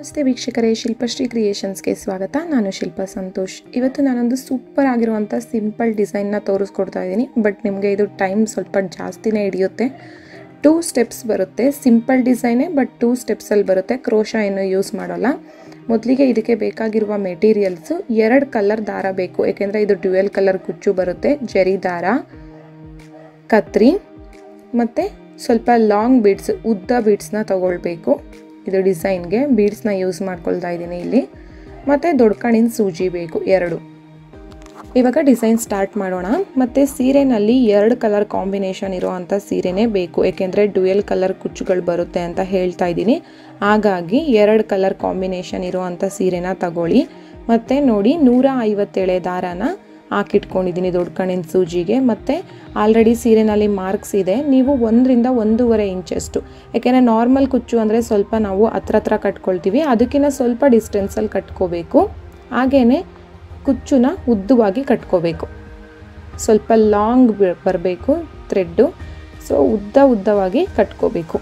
ನಮಸ್ತೆ ವೀಕ್ಷಕರೇ ಶಿಲ್ಪಶ್ರೀ ಕ್ರಿಯೇಷನ್ಸ್ಗೆ ಸ್ವಾಗತ ನಾನು ಶಿಲ್ಪ ಸಂತೋಷ್ ಇವತ್ತು ನಾನೊಂದು ಸೂಪರ್ ಆಗಿರುವಂಥ ಸಿಂಪಲ್ ಡಿಸೈನ್ನ ತೋರಿಸ್ಕೊಡ್ತಾ ಇದ್ದೀನಿ ಬಟ್ ನಿಮಗೆ ಇದು ಟೈಮ್ ಸ್ವಲ್ಪ ಜಾಸ್ತಿನೇ ಹಿಡಿಯುತ್ತೆ ಟೂ ಸ್ಟೆಪ್ಸ್ ಬರುತ್ತೆ ಸಿಂಪಲ್ ಡಿಸೈನೇ ಬಟ್ ಟೂ ಸ್ಟೆಪ್ಸಲ್ಲಿ ಬರುತ್ತೆ ಕ್ರೋಶ ಏನು ಯೂಸ್ ಮಾಡೋಲ್ಲ ಮೊದಲಿಗೆ ಇದಕ್ಕೆ ಬೇಕಾಗಿರುವ ಮೆಟೀರಿಯಲ್ಸು ಎರಡು ಕಲರ್ ದಾರ ಬೇಕು ಏಕೆಂದರೆ ಇದು ಡ್ಯುಯಲ್ ಕಲರ್ ಕುಚ್ಚು ಬರುತ್ತೆ ಜರಿ ದಾರ ಕತ್ರಿ ಮತ್ತು ಸ್ವಲ್ಪ ಲಾಂಗ್ ಬೀಡ್ಸ್ ಉದ್ದ ಬೀಡ್ಸ್ನ ತಗೊಳ್ಬೇಕು ಇದು ಡಿಸೈನ್ಗೆ ಬೀಡ್ಸ್ನ ಯೂಸ್ ಮಾಡ್ಕೊಳ್ತಾ ಇದ್ದೀನಿ ಇಲ್ಲಿ ಮತ್ತು ದೊಡ್ಡ ಕಣಿನ ಸೂಜಿ ಬೇಕು ಎರಡು ಇವಾಗ ಡಿಸೈನ್ ಸ್ಟಾರ್ಟ್ ಮಾಡೋಣ ಮತ್ತು ಸೀರೆನಲ್ಲಿ ಎರಡು ಕಲರ್ ಕಾಂಬಿನೇಷನ್ ಇರೋವಂಥ ಸೀರೆನೇ ಬೇಕು ಏಕೆಂದರೆ ಡ್ಯುಯಲ್ ಕಲರ್ ಕುಚ್ಚುಗಳು ಬರುತ್ತೆ ಅಂತ ಹೇಳ್ತಾ ಇದ್ದೀನಿ ಹಾಗಾಗಿ ಎರಡು ಕಲರ್ ಕಾಂಬಿನೇಷನ್ ಇರೋವಂಥ ಸೀರೆನ ತಗೊಳ್ಳಿ ಮತ್ತು ನೋಡಿ ನೂರ ಐವತ್ತೇಳೆ ದಾರಾನ ಹಾಕಿಟ್ಕೊಂಡಿದ್ದೀನಿ ದೊಡ್ಡ ಕಣ್ಣಿನ ಸೂಜಿಗೆ ಮತ್ತು ಆಲ್ರೆಡಿ ಸೀರೆನಲ್ಲಿ ಮಾರ್ಕ್ಸ್ ಇದೆ ನೀವು ಒಂದರಿಂದ ಒಂದೂವರೆ ಇಂಚಷ್ಟು ಯಾಕೆಂದರೆ ನಾರ್ಮಲ್ ಕುಚ್ಚು ಅಂದರೆ ಸ್ವಲ್ಪ ನಾವು ಹತ್ರ ಹತ್ರ ಕಟ್ಕೊಳ್ತೀವಿ ಅದಕ್ಕಿಂತ ಸ್ವಲ್ಪ ಡಿಸ್ಟೆನ್ಸಲ್ಲಿ ಕಟ್ಕೋಬೇಕು ಹಾಗೆಯೇ ಕುಚ್ಚುನ ಉದ್ದವಾಗಿ ಕಟ್ಕೋಬೇಕು ಸ್ವಲ್ಪ ಲಾಂಗ್ ಬರಬೇಕು ಥ್ರೆಡ್ಡು ಸೊ ಉದ್ದ ಉದ್ದವಾಗಿ ಕಟ್ಕೋಬೇಕು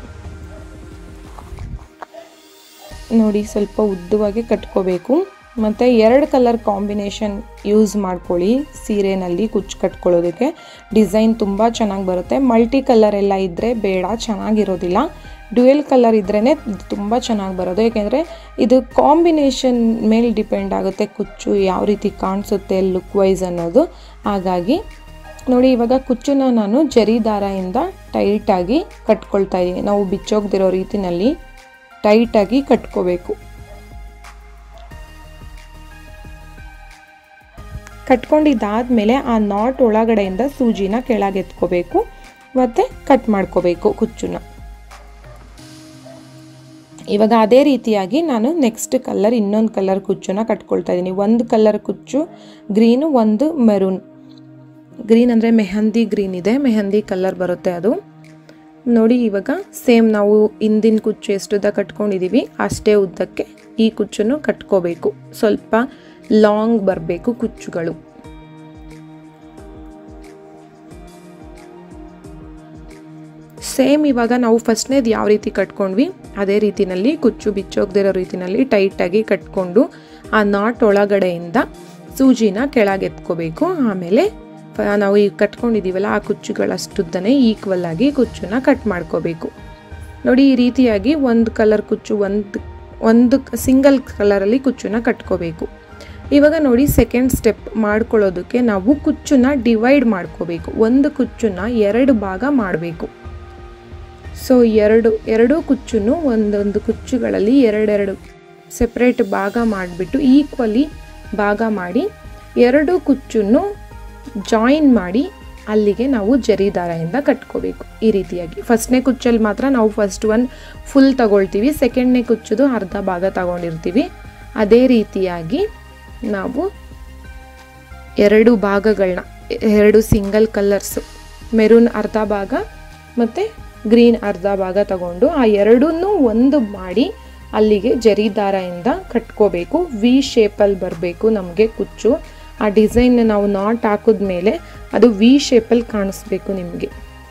ನೋಡಿ ಸ್ವಲ್ಪ ಉದ್ದವಾಗಿ ಕಟ್ಕೋಬೇಕು ಮತ್ತು ಎರಡು ಕಲರ್ ಕಾಂಬಿನೇಷನ್ ಯೂಸ್ ಮಾಡ್ಕೊಳ್ಳಿ ಸೀರೆನಲ್ಲಿ ಕುಚ್ಚು ಕಟ್ಕೊಳ್ಳೋದಕ್ಕೆ ಡಿಸೈನ್ ತುಂಬ ಚೆನ್ನಾಗಿ ಬರುತ್ತೆ ಮಲ್ಟಿ ಕಲರ್ ಎಲ್ಲ ಇದ್ದರೆ ಬೇಡ ಚೆನ್ನಾಗಿರೋದಿಲ್ಲ ಡ್ಯುಯಲ್ ಕಲರ್ ಇದ್ರೇ ತುಂಬ ಚೆನ್ನಾಗಿ ಬರೋದು ಏಕೆಂದರೆ ಇದು ಕಾಂಬಿನೇಷನ್ ಮೇಲೆ ಡಿಪೆಂಡ್ ಆಗುತ್ತೆ ಕುಚ್ಚು ಯಾವ ರೀತಿ ಕಾಣಿಸುತ್ತೆ ಲುಕ್ ವೈಸ್ ಅನ್ನೋದು ಹಾಗಾಗಿ ನೋಡಿ ಇವಾಗ ಕುಚ್ಚನ್ನ ನಾನು ಜರಿ ದಾರದಿಂದ ಟೈಟಾಗಿ ಕಟ್ಕೊಳ್ತಾ ಇದ್ದೀನಿ ನಾವು ಬಿಚ್ಚೋಗ್ದಿರೋ ರೀತಿನಲ್ಲಿ ಟೈಟಾಗಿ ಕಟ್ಕೋಬೇಕು ಕಟ್ಕೊಂಡಿದ್ದಾದಮೇಲೆ ಆ ನಾಟ್ ಒಳಗಡೆಯಿಂದ ಸೂಜಿನ ಕೆಳಗೆತ್ಕೋಬೇಕು ಮತ್ತು ಕಟ್ ಮಾಡ್ಕೋಬೇಕು ಕುಚ್ಚುನ ಇವಾಗ ಅದೇ ರೀತಿಯಾಗಿ ನಾನು ನೆಕ್ಸ್ಟ್ ಕಲರ್ ಇನ್ನೊಂದು ಕಲರ್ ಕುಚ್ಚುನ ಕಟ್ಕೊಳ್ತಾ ಇದ್ದೀನಿ ಒಂದು ಕಲರ್ ಕುಚ್ಚು ಗ್ರೀನು ಒಂದು ಮೆರೂನ್ ಗ್ರೀನ್ ಅಂದರೆ ಮೆಹಂದಿ ಗ್ರೀನ್ ಇದೆ ಮೆಹಂದಿ ಕಲರ್ ಬರುತ್ತೆ ಅದು ನೋಡಿ ಇವಾಗ ಸೇಮ್ ನಾವು ಹಿಂದಿನ ಕುಚ್ಚು ಎಷ್ಟು ಉದ್ದ ಕಟ್ಕೊಂಡಿದ್ದೀವಿ ಅಷ್ಟೇ ಉದ್ದಕ್ಕೆ ಈ ಕುಚ್ಚನ್ನು ಕಟ್ಕೋಬೇಕು ಸ್ವಲ್ಪ ಲಾಂಗ್ ಬರಬೇಕು ಕುಚ್ಚುಗಳು ಸೇಮ್ ಇವಾಗ ನಾವು ಫಸ್ಟ್ನೇದು ಯಾವ ರೀತಿ ಕಟ್ಕೊಂಡ್ವಿ ಅದೇ ರೀತಿನಲ್ಲಿ ಕುಚ್ಚು ಬಿಚ್ಚೋಗ್ದಿರೋ ರೀತಿನಲ್ಲಿ ಟೈಟಾಗಿ ಕಟ್ಕೊಂಡು ಆ ನಾಟ್ ಒಳಗಡೆಯಿಂದ ಸೂಜಿನ ಕೆಳಗೆತ್ಕೋಬೇಕು ಆಮೇಲೆ ನಾವು ಈಗ ಕಟ್ಕೊಂಡಿದ್ದೀವಲ್ಲ ಆ ಕುಚ್ಚುಗಳಷ್ಟುದ್ದನೇ ಈಕ್ವಲ್ ಆಗಿ ಕುಚ್ಚನ್ನ ಕಟ್ ಮಾಡ್ಕೋಬೇಕು ನೋಡಿ ಈ ರೀತಿಯಾಗಿ ಒಂದು ಕಲರ್ ಕುಚ್ಚು ಒಂದು ಒಂದು ಸಿಂಗಲ್ ಕಲರಲ್ಲಿ ಕುಚ್ಚನ್ನ ಕಟ್ಕೋಬೇಕು ಇವಾಗ ನೋಡಿ ಸೆಕೆಂಡ್ ಸ್ಟೆಪ್ ಮಾಡ್ಕೊಳ್ಳೋದಕ್ಕೆ ನಾವು ಕುಚ್ಚನ್ನ ಡಿವೈಡ್ ಮಾಡ್ಕೋಬೇಕು ಒಂದು ಕುಚ್ಚನ್ನ ಎರಡು ಭಾಗ ಮಾಡಬೇಕು ಸೊ ಎರಡು ಎರಡೂ ಕುಚ್ಚನ್ನು ಒಂದೊಂದು ಕುಚ್ಚುಗಳಲ್ಲಿ ಎರಡೆರಡು ಸೆಪ್ರೇಟ್ ಭಾಗ ಮಾಡಿಬಿಟ್ಟು ಈಕ್ವಲಿ ಭಾಗ ಮಾಡಿ ಎರಡು ಕುಚ್ಚನ್ನು ಜಾಯಿನ್ ಮಾಡಿ ಅಲ್ಲಿಗೆ ನಾವು ಜರಿ ದಾರದಿಂದ ಕಟ್ಕೋಬೇಕು ಈ ರೀತಿಯಾಗಿ ಫಸ್ಟ್ನೇ ಕುಚ್ಚಲ್ಲಿ ಮಾತ್ರ ನಾವು ಫಸ್ಟ್ ಒನ್ ಫುಲ್ ತಗೊಳ್ತೀವಿ ಸೆಕೆಂಡ್ನೇ ಕುಚ್ಚುದು ಅರ್ಧ ಭಾಗ ತಗೊಂಡಿರ್ತೀವಿ ಅದೇ ರೀತಿಯಾಗಿ ನಾವು ಎರಡು ಭಾಗಗಳನ್ನ ಎರಡು ಸಿಂಗಲ್ ಕಲರ್ಸು ಮೆರೂನ್ ಅರ್ಧ ಭಾಗ ಮತ್ತು ಗ್ರೀನ್ ಅರ್ಧ ಭಾಗ ತಗೊಂಡು ಆ ಎರಡನ್ನೂ ಒಂದು ಮಾಡಿ ಅಲ್ಲಿಗೆ ಜರಿ ದಾರದಿಂದ ಕಟ್ಕೋಬೇಕು ವಿ ಶೇಪಲ್ಲಿ ಬರಬೇಕು ನಮಗೆ ಕುಚ್ಚು ಆ ಡಿಸೈನ್ ನಾವು ನಾಟ್ ಹಾಕಿದ್ಮೇಲೆ ಅದು ವಿ ಶೇಪಲ್ಲಿ ಕಾಣಿಸ್ಬೇಕು ನಿಮಗೆ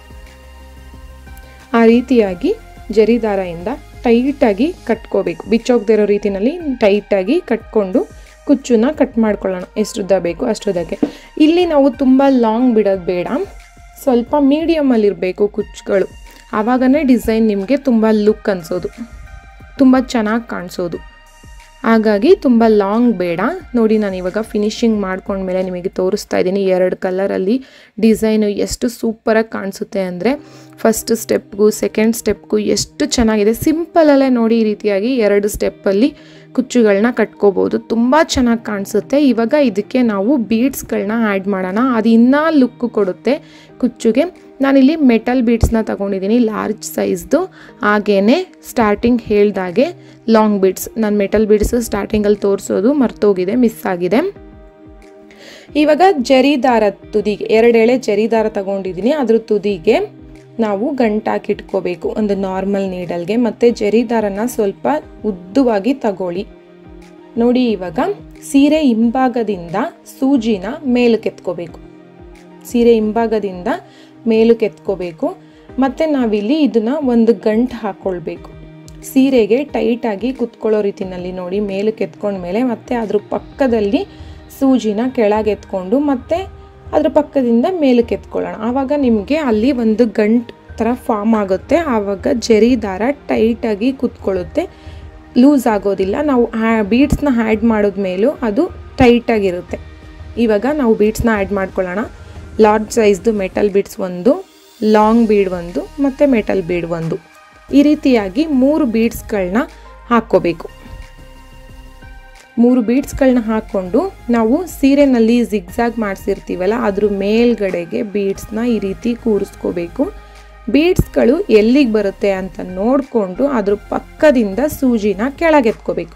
ಆ ರೀತಿಯಾಗಿ ಜರಿ ದಾರದಿಂದ ಟೈಟಾಗಿ ಕಟ್ಕೋಬೇಕು ಬಿಚ್ಚೋಗ್ದಿರೋ ರೀತಿನಲ್ಲಿ ಟೈಟಾಗಿ ಕಟ್ಕೊಂಡು ಕುಚ್ಚನ್ನ ಕಟ್ ಮಾಡ್ಕೊಳ್ಳೋಣ ಎಷ್ಟುದ್ದ ಬೇಕು ಅಷ್ಟುದ್ದಕ್ಕೆ ಇಲ್ಲಿ ನಾವು ತುಂಬ ಲಾಂಗ್ ಬಿಡೋದು ಬೇಡ ಸ್ವಲ್ಪ ಮೀಡಿಯಮಲ್ಲಿರಬೇಕು ಕುಚ್ಚುಗಳು ಆವಾಗನೇ ಡಿಸೈನ್ ನಿಮಗೆ ತುಂಬ ಲುಕ್ ಅನಿಸೋದು ತುಂಬ ಚೆನ್ನಾಗಿ ಕಾಣಿಸೋದು ಹಾಗಾಗಿ ತುಂಬ ಲಾಂಗ್ ಬೇಡ ನೋಡಿ ನಾನು ಇವಾಗ ಫಿನಿಶಿಂಗ್ ಮಾಡ್ಕೊಂಡ್ಮೇಲೆ ನಿಮಗೆ ತೋರಿಸ್ತಾ ಇದ್ದೀನಿ ಎರಡು ಕಲರಲ್ಲಿ ಡಿಸೈನು ಎಷ್ಟು ಸೂಪರಾಗಿ ಕಾಣಿಸುತ್ತೆ ಅಂದರೆ ಫಸ್ಟ್ ಸ್ಟೆಪ್ಗೂ ಸೆಕೆಂಡ್ ಸ್ಟೆಪ್ಗೂ ಎಷ್ಟು ಚೆನ್ನಾಗಿದೆ ಸಿಂಪಲಲ್ಲೇ ನೋಡಿ ಈ ರೀತಿಯಾಗಿ ಎರಡು ಸ್ಟೆಪ್ಪಲ್ಲಿ ಕುಚ್ಚುಗಳನ್ನ ಕಟ್ಕೋಬೋದು ತುಂಬ ಚೆನ್ನಾಗಿ ಕಾಣಿಸುತ್ತೆ ಇವಾಗ ಇದಕ್ಕೆ ನಾವು ಬೀಡ್ಸ್ಗಳನ್ನ ಆ್ಯಡ್ ಮಾಡೋಣ ಅದು ಇನ್ನೂ ಲುಕ್ ಕೊಡುತ್ತೆ ಕುಚ್ಚುಗೆ ನಾನಿಲ್ಲಿ ಮೆಟಲ್ ಬೀಡ್ಸ್ನ ತಗೊಂಡಿದ್ದೀನಿ ಲಾರ್ಜ್ ಸೈಜ್ದು ಹಾಗೇ ಸ್ಟಾರ್ಟಿಂಗ್ ಹೇಳ್ದಾಗೆ ಲಾಂಗ್ ಬೀಡ್ಸ್ ನಾನು ಮೆಟಲ್ ಬೀಡ್ಸ್ ಸ್ಟಾರ್ಟಿಂಗಲ್ಲಿ ತೋರಿಸೋದು ಮರ್ತೋಗಿದೆ ಮಿಸ್ ಆಗಿದೆ ಇವಾಗ ಜರಿ ದಾರ ತುದಿಗೆ ಎರಡೆಳೆ ಜರಿ ದಾರ ತಗೊಂಡಿದ್ದೀನಿ ಅದ್ರ ತುದಿಗೆ ನಾವು ಗಂಟಾಕಿಟ್ಕೋಬೇಕು ಒಂದು ನಾರ್ಮಲ್ ನೀಡಲ್ಗೆ ಮತ್ತು ಜರಿ ದಾರನ ಸ್ವಲ್ಪ ಉದ್ದವಾಗಿ ತಗೊಳ್ಳಿ ನೋಡಿ ಇವಾಗ ಸೀರೆ ಹಿಂಭಾಗದಿಂದ ಸೂಜಿನ ಮೇಲಕ್ಕೆ ಎತ್ಕೋಬೇಕು ಸೀರೆ ಹಿಂಭಾಗದಿಂದ ಮೇಲಕ್ಕೆ ಎತ್ಕೋಬೇಕು ಮತ್ತು ನಾವಿಲ್ಲಿ ಇದನ್ನು ಒಂದು ಗಂಟು ಹಾಕ್ಕೊಳ್ಬೇಕು ಸೀರೆಗೆ ಟೈಟಾಗಿ ಕುತ್ಕೊಳ್ಳೋ ರೀತಿನಲ್ಲಿ ನೋಡಿ ಮೇಲಕ್ಕೆ ಎತ್ಕೊಂಡ್ಮೇಲೆ ಮತ್ತೆ ಅದ್ರ ಪಕ್ಕದಲ್ಲಿ ಸೂಜಿನ ಕೆಳಗೆ ಎತ್ಕೊಂಡು ಮತ್ತೆ ಅದ್ರ ಪಕ್ಕದಿಂದ ಮೇಲಕ್ಕೆ ಎತ್ಕೊಳ್ಳೋಣ ಆವಾಗ ನಿಮಗೆ ಅಲ್ಲಿ ಒಂದು ಗಂಟು ಥರ ಫಾರ್ಮ್ ಆಗುತ್ತೆ ಆವಾಗ ಜರಿ ದಾರ ಟೈಟಾಗಿ ಕುತ್ಕೊಳ್ಳುತ್ತೆ ಲೂಸ್ ಆಗೋದಿಲ್ಲ ನಾವು ಬೀಡ್ಸ್ನ ಆ್ಯಡ್ ಮಾಡಿದ್ಮೇಲೂ ಅದು ಟೈಟಾಗಿರುತ್ತೆ ಇವಾಗ ನಾವು ಬೀಡ್ಸ್ನ ಆ್ಯಡ್ ಮಾಡ್ಕೊಳ್ಳೋಣ ಲಾರ್ಜ್ ಸೈಜ್ದು ಮೆಟಲ್ ಬೀಡ್ಸ್ ಒಂದು ಲಾಂಗ್ ಬೀಡ್ ಒಂದು ಮತ್ತು ಮೆಟಲ್ ಬೀಡ್ ಒಂದು ಈ ರೀತಿಯಾಗಿ ಮೂರು ಬೀಡ್ಸ್ಗಳನ್ನ ಹಾಕ್ಕೋಬೇಕು ಮೂರು ಬೀಡ್ಸ್ಗಳನ್ನ ಹಾಕ್ಕೊಂಡು ನಾವು ಸೀರೆನಲ್ಲಿ ಜಿಗ್ಜಾಗ್ ಮಾಡಿಸಿರ್ತೀವಲ್ಲ ಅದ್ರ ಮೇಲ್ಗಡೆಗೆ ಬೀಡ್ಸ್ನ ಈ ರೀತಿ ಕೂರಿಸ್ಕೋಬೇಕು ಬೀಡ್ಸ್ಗಳು ಎಲ್ಲಿಗೆ ಬರುತ್ತೆ ಅಂತ ನೋಡಿಕೊಂಡು ಅದ್ರ ಪಕ್ಕದಿಂದ ಸೂಜಿನ ಕೆಳಗೆತ್ಕೋಬೇಕು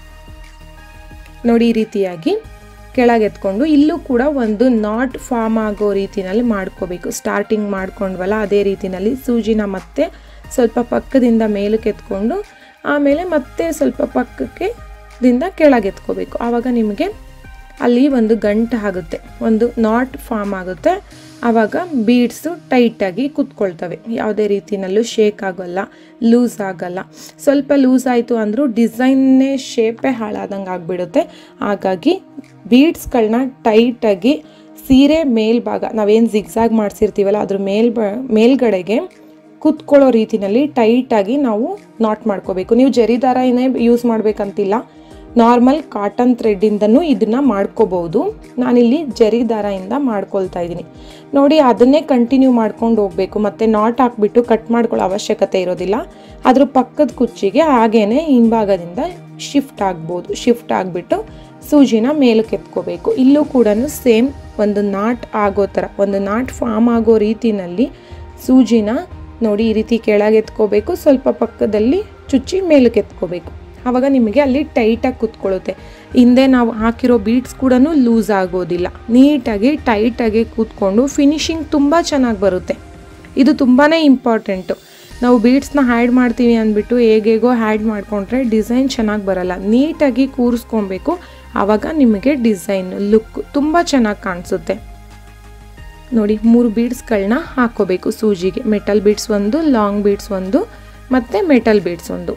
ನೋಡಿ ಈ ರೀತಿಯಾಗಿ ಕೆಳಗೆತ್ಕೊಂಡು ಇಲ್ಲೂ ಕೂಡ ಒಂದು ನಾಟ್ ಫಾರ್ಮ್ ಆಗೋ ರೀತಿನಲ್ಲಿ ಮಾಡ್ಕೋಬೇಕು ಸ್ಟಾರ್ಟಿಂಗ್ ಮಾಡ್ಕೊಂಡ್ವಲ್ಲ ಅದೇ ರೀತಿನಲ್ಲಿ ಸೂಜಿನ ಮತ್ತೆ ಸ್ವಲ್ಪ ಪಕ್ಕದಿಂದ ಮೇಲಕ್ಕೆ ಎತ್ಕೊಂಡು ಆಮೇಲೆ ಮತ್ತೆ ಸ್ವಲ್ಪ ಪಕ್ಕಕ್ಕೆ ದಿಂದ ಕೆಳಗೆತ್ಕೋಬೇಕು ಆವಾಗ ನಿಮಗೆ ಅಲ್ಲಿ ಒಂದು ಗಂಟು ಆಗುತ್ತೆ ಒಂದು ನಾಟ್ ಫಾರ್ಮ್ ಆಗುತ್ತೆ ಆವಾಗ ಬೀಡ್ಸು ಟೈಟಾಗಿ ಕುತ್ಕೊಳ್ತವೆ ಯಾವುದೇ ರೀತಿನಲ್ಲೂ ಶೇಕ್ ಆಗೋಲ್ಲ ಲೂಸ್ ಆಗಲ್ಲ ಸ್ವಲ್ಪ ಲೂಸ್ ಆಯಿತು ಅಂದರೂ ಡಿಸೈನ್ನೇ ಶೇಪೇ ಹಾಳಾದಂಗೆ ಆಗಿಬಿಡುತ್ತೆ ಹಾಗಾಗಿ ಬೀಡ್ಸ್ಗಳನ್ನ ಟೈಟಾಗಿ ಸೀರೆ ಮೇಲ್ಭಾಗ ನಾವೇನು ಜಿಗ್ಸಾಗ್ ಮಾಡಿಸಿರ್ತೀವಲ್ಲ ಅದ್ರ ಮೇಲ್ ಮೇಲ್ಗಡೆಗೆ ಕುತ್ಕೊಳ್ಳೋ ರೀತಿನಲ್ಲಿ ಟೈಟಾಗಿ ನಾವು ನಾಟ್ ಮಾಡ್ಕೋಬೇಕು ನೀವು ಜರಿ ದಾರನೇ ಯೂಸ್ ಮಾಡಬೇಕಂತಿಲ್ಲ ನಾರ್ಮಲ್ ಕಾಟನ್ ಥ್ರೆಡ್ಡಿಂದನೂ ಇದನ್ನು ಮಾಡ್ಕೋಬೋದು ನಾನಿಲ್ಲಿ ಜರಿ ದಾರದಿಂದ ಮಾಡ್ಕೊಳ್ತಾ ಇದ್ದೀನಿ ನೋಡಿ ಅದನ್ನೇ ಕಂಟಿನ್ಯೂ ಮಾಡ್ಕೊಂಡು ಹೋಗಬೇಕು ಮತ್ತು ನಾಟ್ ಹಾಕ್ಬಿಟ್ಟು ಕಟ್ ಮಾಡ್ಕೊಳ್ಳೋ ಅವಶ್ಯಕತೆ ಇರೋದಿಲ್ಲ ಅದ್ರ ಪಕ್ಕದ ಕುಚ್ಚಿಗೆ ಹಾಗೇನೆ ಹಿಂಭಾಗದಿಂದ ಶಿಫ್ಟ್ ಆಗ್ಬೋದು ಶಿಫ್ಟ್ ಆಗಿಬಿಟ್ಟು ಸೂಜಿನ ಮೇಲಕ್ಕೆ ಎತ್ಕೋಬೇಕು ಇಲ್ಲೂ ಕೂಡ ಸೇಮ್ ಒಂದು ನಾಟ್ ಆಗೋ ಥರ ಒಂದು ನಾಟ್ ಫಾರ್ಮ್ ಆಗೋ ರೀತಿನಲ್ಲಿ ಸೂಜಿನ ನೋಡಿ ಈ ರೀತಿ ಕೆಳಗೆ ಎತ್ಕೋಬೇಕು ಸ್ವಲ್ಪ ಪಕ್ಕದಲ್ಲಿ ಚುಚ್ಚಿ ಮೇಲಕ್ಕೆ ಎತ್ಕೋಬೇಕು ಆವಾಗ ನಿಮಗೆ ಅಲ್ಲಿ ಟೈಟಾಗಿ ಕೂತ್ಕೊಳ್ಳುತ್ತೆ ಹಿಂದೆ ನಾವು ಹಾಕಿರೋ ಬೀಟ್ಸ್ ಕೂಡ ಲೂಸ್ ಆಗೋದಿಲ್ಲ ನೀಟಾಗಿ ಟೈಟಾಗಿ ಕೂತ್ಕೊಂಡು ಫಿನಿಶಿಂಗ್ ತುಂಬ ಚೆನ್ನಾಗಿ ಬರುತ್ತೆ ಇದು ತುಂಬಾ ಇಂಪಾರ್ಟೆಂಟು ನಾವು ಬೀಡ್ಸ್ನ ಹ್ಯಾಡ್ ಮಾಡ್ತೀವಿ ಅಂದ್ಬಿಟ್ಟು ಹೇಗೇಗೋ ಹ್ಯಾಡ್ ಮಾಡಿಕೊಂಡ್ರೆ ಡಿಸೈನ್ ಚೆನ್ನಾಗಿ ಬರಲ್ಲ ನೀಟಾಗಿ ಕೂರಿಸ್ಕೊಬೇಕು ಆವಾಗ ನಿಮಗೆ ಡಿಸೈನ್ ಲುಕ್ ತುಂಬ ಚೆನ್ನಾಗಿ ಕಾಣಿಸುತ್ತೆ ನೋಡಿ ಮೂರು ಬೀಡ್ಸ್ಗಳನ್ನ ಹಾಕ್ಕೋಬೇಕು ಸೂಜಿಗೆ ಮೆಟಲ್ ಬೀಡ್ಸ್ ಒಂದು ಲಾಂಗ್ ಬೀಡ್ಸ್ ಒಂದು ಮತ್ತು ಮೆಟಲ್ ಬೀಡ್ಸ್ ಒಂದು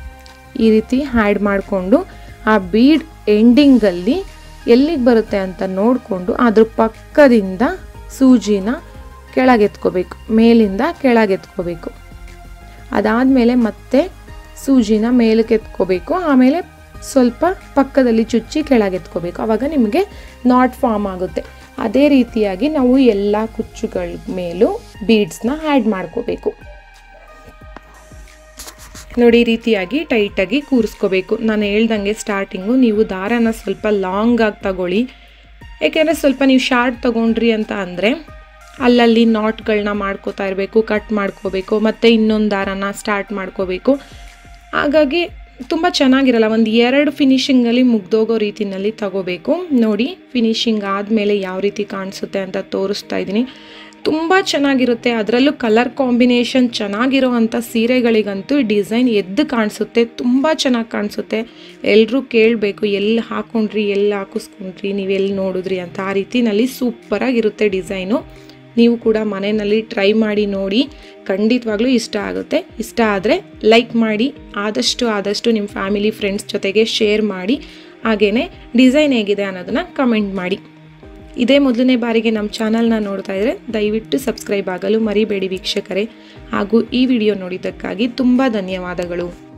ಈ ರೀತಿ ಹ್ಯಾಡ್ ಮಾಡಿಕೊಂಡು ಆ ಬೀಡ್ ಎಂಡಿಂಗಲ್ಲಿ ಎಲ್ಲಿಗೆ ಬರುತ್ತೆ ಅಂತ ನೋಡಿಕೊಂಡು ಅದ್ರ ಪಕ್ಕದಿಂದ ಸೂಜಿನ ಕೆಳಗೆತ್ಕೋಬೇಕು ಮೇಲಿಂದ ಕೆಳಗೆತ್ಕೋಬೇಕು ಅದಾದಮೇಲೆ ಮತ್ತೆ ಸೂಜಿನ ಮೇಲಕ್ಕೆ ಎತ್ಕೋಬೇಕು ಆಮೇಲೆ ಸ್ವಲ್ಪ ಪಕ್ಕದಲ್ಲಿ ಚುಚ್ಚಿ ಕೆಳಗೆತ್ಕೋಬೇಕು ಆವಾಗ ನಿಮಗೆ ನಾಟ್ ಫಾರ್ಮ್ ಆಗುತ್ತೆ ಅದೇ ರೀತಿಯಾಗಿ ನಾವು ಎಲ್ಲ ಕುಚ್ಚುಗಳ ಮೇಲೂ ಬೀಡ್ಸ್ನ ಆ್ಯಡ್ ಮಾಡ್ಕೋಬೇಕು ನೋಡಿ ಈ ರೀತಿಯಾಗಿ ಟೈಟಾಗಿ ಕೂರಿಸ್ಕೋಬೇಕು ನಾನು ಹೇಳ್ದಂಗೆ ಸ್ಟಾರ್ಟಿಂಗು ನೀವು ದಾರನ ಸ್ವಲ್ಪ ಲಾಂಗ್ ಆಗಿ ತಗೊಳ್ಳಿ ಏಕೆಂದರೆ ಸ್ವಲ್ಪ ನೀವು ಶಾರ್ಟ್ ತಗೊಂಡ್ರಿ ಅಂತ ಅಂದರೆ ಅಲ್ಲಲ್ಲಿ ನಾಟ್ಗಳನ್ನ ಮಾಡ್ಕೋತಾ ಇರಬೇಕು ಕಟ್ ಮಾಡ್ಕೋಬೇಕು ಮತ್ತು ಇನ್ನೊಂದು ದಾರನ ಸ್ಟಾರ್ಟ್ ಮಾಡ್ಕೋಬೇಕು ಹಾಗಾಗಿ ತುಂಬ ಚೆನ್ನಾಗಿರಲ್ಲ ಒಂದು ಎರಡು ಫಿನಿಶಿಂಗಲ್ಲಿ ಮುಗ್ದೋಗೋ ರೀತಿನಲ್ಲಿ ತಗೋಬೇಕು ನೋಡಿ ಫಿನಿಶಿಂಗ್ ಆದಮೇಲೆ ಯಾವ ರೀತಿ ಕಾಣಿಸುತ್ತೆ ಅಂತ ತೋರಿಸ್ತಾ ಇದ್ದೀನಿ ತುಂಬ ಚೆನ್ನಾಗಿರುತ್ತೆ ಅದರಲ್ಲೂ ಕಲರ್ ಕಾಂಬಿನೇಷನ್ ಚೆನ್ನಾಗಿರೋ ಅಂಥ ಸೀರೆಗಳಿಗಂತೂ ಈ ಡಿಸೈನ್ ಎದ್ದು ಕಾಣಿಸುತ್ತೆ ತುಂಬ ಚೆನ್ನಾಗಿ ಕಾಣಿಸುತ್ತೆ ಎಲ್ಲರೂ ಕೇಳಬೇಕು ಎಲ್ಲಿ ಹಾಕ್ಕೊಂಡ್ರಿ ಎಲ್ಲಿ ಹಾಕಿಸ್ಕೊಂಡ್ರಿ ನೀವು ಎಲ್ಲಿ ನೋಡಿದ್ರಿ ಅಂತ ಆ ರೀತಿನಲ್ಲಿ ಸೂಪರಾಗಿರುತ್ತೆ ಡಿಸೈನು ನೀವು ಕೂಡ ಮನೆಯಲ್ಲಿ ಟ್ರೈ ಮಾಡಿ ನೋಡಿ ಖಂಡಿತವಾಗ್ಲೂ ಇಷ್ಟ ಆಗುತ್ತೆ ಇಷ್ಟ ಆದರೆ ಲೈಕ್ ಮಾಡಿ ಆದಷ್ಟು ಆದಷ್ಟು ನಿಮ್ಮ ಫ್ಯಾಮಿಲಿ ಫ್ರೆಂಡ್ಸ್ ಜೊತೆಗೆ ಶೇರ್ ಮಾಡಿ ಹಾಗೆಯೇ ಡಿಸೈನ್ ಹೇಗಿದೆ ಅನ್ನೋದನ್ನು ಕಮೆಂಟ್ ಮಾಡಿ ಇದೇ ಮೊದಲನೇ ಬಾರಿಗೆ ನಮ್ಮ ಚಾನಲ್ನ ನೋಡ್ತಾ ಇದ್ದರೆ ದಯವಿಟ್ಟು ಸಬ್ಸ್ಕ್ರೈಬ್ ಆಗಲು ಮರಿಬೇಡಿ ವೀಕ್ಷಕರೇ ಹಾಗೂ ಈ ವಿಡಿಯೋ ನೋಡಿದ್ದಕ್ಕಾಗಿ ತುಂಬ ಧನ್ಯವಾದಗಳು